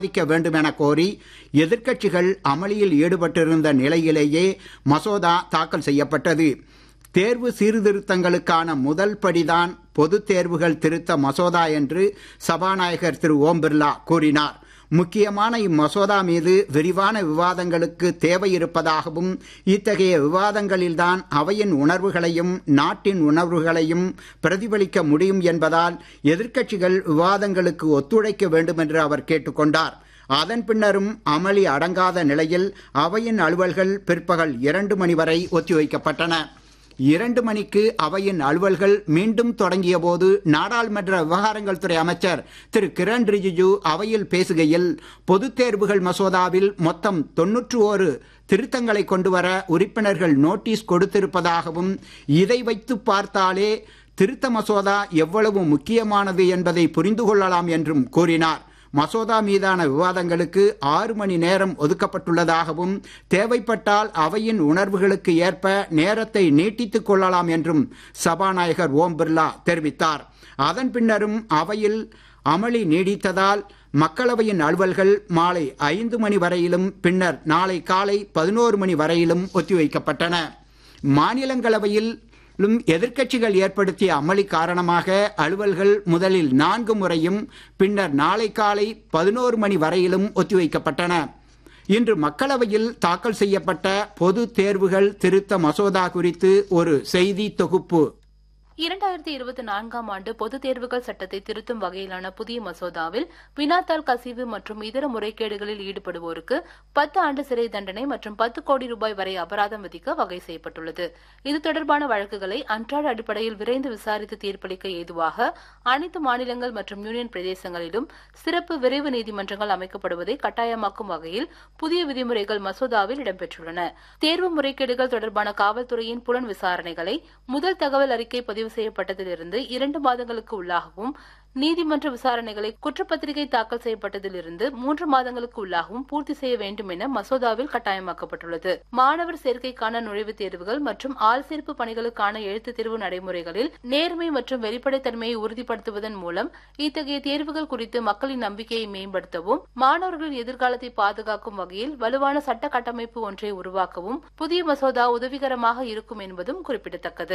விவாதிக்க வேண்டும் என கோரி எதிர்க்கட்சிகள் அமளியில் ஈடுபட்டிருந்த நிலையிலேயே மசோதா தாக்கல் செய்யப்பட்டது தேர்வு சீர்திருத்தங்களுக்கான முதல் படிதான் பொதுத் தேர்வுகள் திருத்த மசோதா என்று சபாநாயகர் திரு ஓம் பிர்லா கூறினார் முக்கியமான இம்மசோதா மீது விரிவான விவாதங்களுக்கு தேவை இருப்பதாகவும் இத்தகைய விவாதங்களில்தான் அவையின் உணர்வுகளையும் நாட்டின் உணர்வுகளையும் பிரதிபலிக்க முடியும் என்பதால் எதிர்க்கட்சிகள் விவாதங்களுக்கு ஒத்துழைக்க வேண்டும் என்று அவர் கேட்டுக்கொண்டார் அதன் பின்னரும் அமளி அடங்காத நிலையில் அவையின் அலுவல்கள் பிற்பகல் இரண்டு மணி வரை ஒத்திவைக்கப்பட்டன இரண்டு மணிக்கு அவையின் அலுவல்கள் மீண்டும் தொடங்கிய போது நாடாளுமன்ற விவகாரங்கள் துறை அமைச்சர் திரு கிரண் ரிஜிஜு அவையில் பேசுகையில் பொதுத் தேர்வுகள் மசோதாவில் மொத்தம் தொன்னூற்று ஓரு திருத்தங்களை கொண்டுவர உறுப்பினர்கள் நோட்டீஸ் கொடுத்திருப்பதாகவும் இதை வைத்து பார்த்தாலே திருத்த மசோதா எவ்வளவு முக்கியமானது என்பதை புரிந்து கொள்ளலாம் என்றும் கூறினார் மசோதா மீதான விவாதங்களுக்கு ஆறு மணி நேரம் ஒதுக்கப்பட்டுள்ளதாகவும் தேவைப்பட்டால் அவையின் உணர்வுகளுக்கு ஏற்ப நேரத்தை நீட்டித்துக் கொள்ளலாம் என்றும் சபாநாயகர் ஓம் பிர்லா தெரிவித்தார் அதன் பின்னரும் அவையில் அமளி நீடித்ததால் மக்களவையின் அலுவல்கள் மாலை ஐந்து மணி வரையிலும் பின்னர் நாளை காலை பதினோரு மணி வரையிலும் ஒத்திவைக்கப்பட்டன மாநிலங்களவையில் லும் எதிர்க்கட்சிகள் ஏற்படுத்திய அமளி காரணமாக அலுவல்கள் முதலில் நான்கு முறையும் பின்னர் நாளை காலை பதினோரு மணி வரையிலும் ஒத்திவைக்கப்பட்டன இன்று மக்களவையில் தாக்கல் செய்யப்பட்ட பொது தேர்வுகள் திருத்த மசோதா குறித்து ஒரு செய்தி தொகுப்பு இரண்டாயிரத்தி இருபத்தி நான்காம் ஆண்டு பொதுத் தேர்வுகள் சட்டத்தை திருத்தும் வகையிலான புதிய மசோதாவில் வினாத்தாள் கசிவு மற்றும் இதர முறைகேடுகளில் ஈடுபடுவோருக்கு பத்து ஆண்டு சிறை தண்டனை மற்றும் பத்து கோடி ரூபாய் வரை அபராதம் விதிக்க வகை செய்யப்பட்டுள்ளது இது தொடர்பான வழக்குகளை அன்றாட அடிப்படையில் விரைந்து விசாரித்து தீர்ப்பளிக்க ஏதுவாக அனைத்து மாநிலங்கள் மற்றும் யூனியன் பிரதேசங்களிலும் சிறப்பு விரைவு நீதிமன்றங்கள் அமைக்கப்படுவதை கட்டாயமாக்கும் வகையில் புதிய விதிமுறைகள் மசோதாவில் இடம்பெற்றுள்ளன தேர்வு முறைகேடுகள் தொடர்பான காவல்துறையின் புலன் விசாரணைகளை முதல் தகவல் அறிக்கை பதிவு செய்யப்பட்டதிலிருந்து இரண்டு மாதங்களுக்கு உள்ளாகவும் நீதிமன்ற விசாரணைகளை குற்றப்பத்திரிகை தாக்கல் செய்யப்பட்டதிலிருந்து மூன்று மாதங்களுக்கு உள்ளாகவும் பூர்த்தி செய்ய வேண்டும் என மசோதாவில் கட்டாயமாக்கப்பட்டுள்ளது மாணவர் சேர்க்கைக்கான நுழைவுத் தேர்வுகள் மற்றும் ஆள் சேர்ப்பு பணிகளுக்கான எழுத்து தேர்வு நடைமுறைகளில் நேர்மை மற்றும் வெளிப்படைத்தன்மையை உறுதிப்படுத்துவதன் மூலம் இத்தகைய தேர்வுகள் குறித்து மக்களின் நம்பிக்கையை மேம்படுத்தவும் மாணவர்களின் எதிர்காலத்தை பாதுகாக்கும் வகையில் வலுவான சட்ட கட்டமைப்பு ஒன்றை உருவாக்கவும் புதிய மசோதா உதவிகரமாக இருக்கும் என்பதும் குறிப்பிடத்தக்கது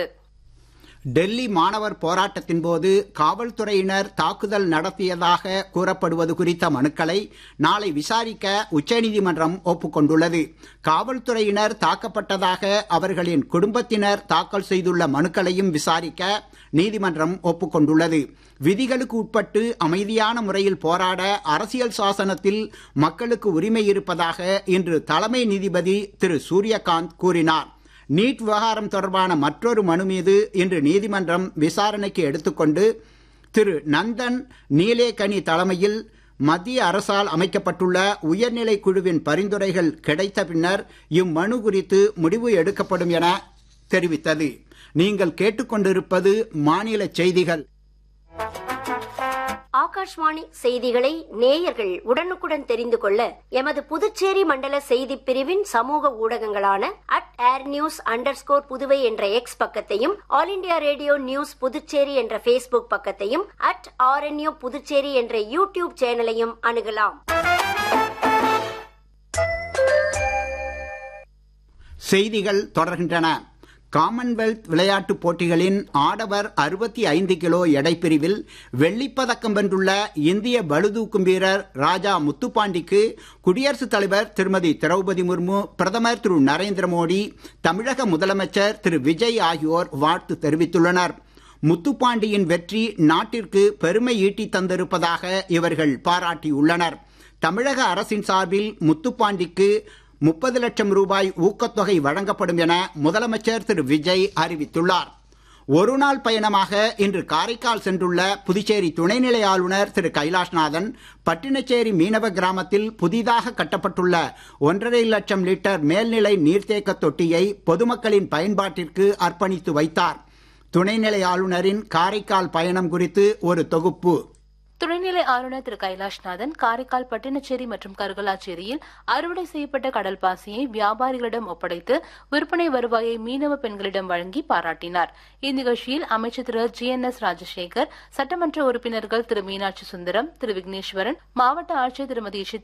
டெல்லி மாணவர் போராட்டத்தின் போது காவல்துறையினர் தாக்குதல் நடத்தியதாக கூறப்படுவது குறித்த மனுக்களை நாளை விசாரிக்க உச்சநீதிமன்றம் ஒப்புக்கொண்டுள்ளது காவல்துறையினர் தாக்கப்பட்டதாக அவர்களின் குடும்பத்தினர் தாக்கல் செய்துள்ள மனுக்களையும் விசாரிக்க நீதிமன்றம் ஒப்புக்கொண்டுள்ளது விதிகளுக்கு உட்பட்டு அமைதியான முறையில் போராட அரசியல் சாசனத்தில் மக்களுக்கு உரிமை இருப்பதாக இன்று தலைமை நீதிபதி திரு சூரியகாந்த் கூறினார் நீட் விவகாரம் தொடர்பான மற்றொரு மனு மீது இன்று நீதிமன்றம் விசாரணைக்கு எடுத்துக்கொண்டு திரு நந்தன் நீலேகனி தலைமையில் மத்திய அரசால் அமைக்கப்பட்டுள்ள உயர்நிலை குழுவின் பரிந்துரைகள் கிடைத்த பின்னர் இம்மனு குறித்து முடிவு எடுக்கப்படும் என தெரிவித்தது நீங்கள் கேட்டுக்கொண்டிருப்பது மாநில செய்திகள் ஆகாஷ்வாணி செய்திகளை நேயர்கள் உடனுக்குடன் தெரிந்து கொள்ள எமது புதுச்சேரி மண்டல செய்தி பிரிவின் சமூக ஊடகங்களான at air news under Puduvai என்ற எக்ஸ் பக்கத்தையும் all India radio news Puducherry என்ற பேஸ்புக் பக்கத்தையும் அட் ஆர்என்யூ புதுச்சேரி என்ற யூடியூப் சேனலையும் அணுகலாம் செய்திகள் தொடர்கின்றன காமன்வெல்த் விளையாட்டுப் போட்டிகளின் ஆடவர் அறுபத்தி ஐந்து கிலோ எடைப்பிரிவில் வெள்ளிப்பதக்கம் வென்றுள்ள இந்திய பளுதூக்கும் வீரர் ராஜா முத்துப்பாண்டிக்கு குடியரசுத் தலைவர் திருமதி திரௌபதி முர்மு பிரதமர் திரு நரேந்திர மோடி தமிழக முதலமைச்சர் திரு விஜய் ஆகியோர் வாழ்த்து தெரிவித்துள்ளனர் முத்துப்பாண்டியின் வெற்றி நாட்டிற்கு பெருமை ஈட்டி தந்திருப்பதாக இவர்கள் பாராட்டியுள்ளனர் தமிழக அரசின் சார்பில் முத்துப்பாண்டிக்கு முப்பது லட்சம் ரூபாய் ஊக்கத்தொகை வழங்கப்படும் என முதலமைச்சர் திரு விஜய் அறிவித்துள்ளார் ஒரு நாள் பயணமாக இன்று காரைக்கால் சென்றுள்ள புதுச்சேரி துணைநிலை ஆளுநர் திரு கைலாஷ்நாதன் பட்டினச்சேரி மீனவ கிராமத்தில் புதிதாக கட்டப்பட்டுள்ள ஒன்றரை லட்சம் லிட்டர் மேல்நிலை நீர்த்தேக்க தொட்டியை பொதுமக்களின் பயன்பாட்டிற்கு அர்ப்பணித்து வைத்தார் துணைநிலை ஆளுநரின் காரைக்கால் பயணம் குறித்து ஒரு தொகுப்பு துணைநிலை ஆளுநர் திரு கைலாஷ்நாதன் காரைக்கால் பட்டினச்சேரி மற்றும் கருகலாச்சேரியில் அறுவடை செய்யப்பட்ட கடல் பாசியை வியாபாரிகளிடம் ஒப்படைத்து விற்பனை வருவாயை மீனவ பெண்களிடம் வழங்கி பாராட்டினார் இந்நிகழ்ச்சியில் அமைச்சர் திரு ஜி என் எஸ் ராஜசேகர் சட்டமன்ற உறுப்பினர்கள் திரு மீனாட்சி சுந்தரம் திரு விக்னேஸ்வரன் மாவட்ட ஆட்சியர் திருமதி